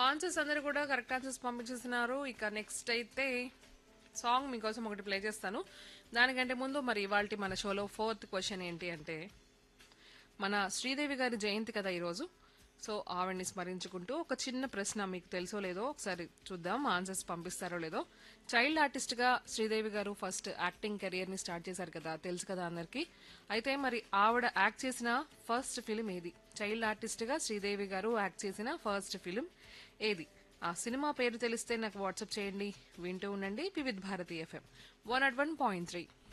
answers అందరూ కూడా correct answers పంపించేస్తున్నారు ఇక నెక్స్ట్ అయితే సాంగ్ మీకోసం ఒకటి ప్లే చేస్తాను దానికంటే ముందు మరి ఇవాళ మన షోలో ఫోర్త్ క్వశ్చన్ ఏంటి అంటే మన శ్రీదేవి గారి జయంతి కదా ఈరోజు సో ఆవిడ్ని స్మరించుకుంటూ ఒక చిన్న ప్రశ్న మీకు తెలుసో లేదో ఒకసారి చూద్దాం ఆన్సర్స్ పంపిస్తారో లేదో చైల్డ్ ఆర్టిస్ట్ గా Sridevi garu first acting career ని స్టార్ట్ చేశారు కదా తెలుసు కదా అందరికి అయితే మరి ఆవిడ యాక్ట్ చేసిన ఫస్ట్ ఫిలిం ఏది చైల్డ్ ఆర్టిస్ట్ గా శ్రీదేవి గారు యాక్ట్ చేసిన ఫస్ట్ ఫిలిం ఏది ఆ సినిమా పేరు తెలిస్తే నాకు వాట్సాప్ చేయండి వింటూ ఉండండి Vividh Bharati FM one at one point three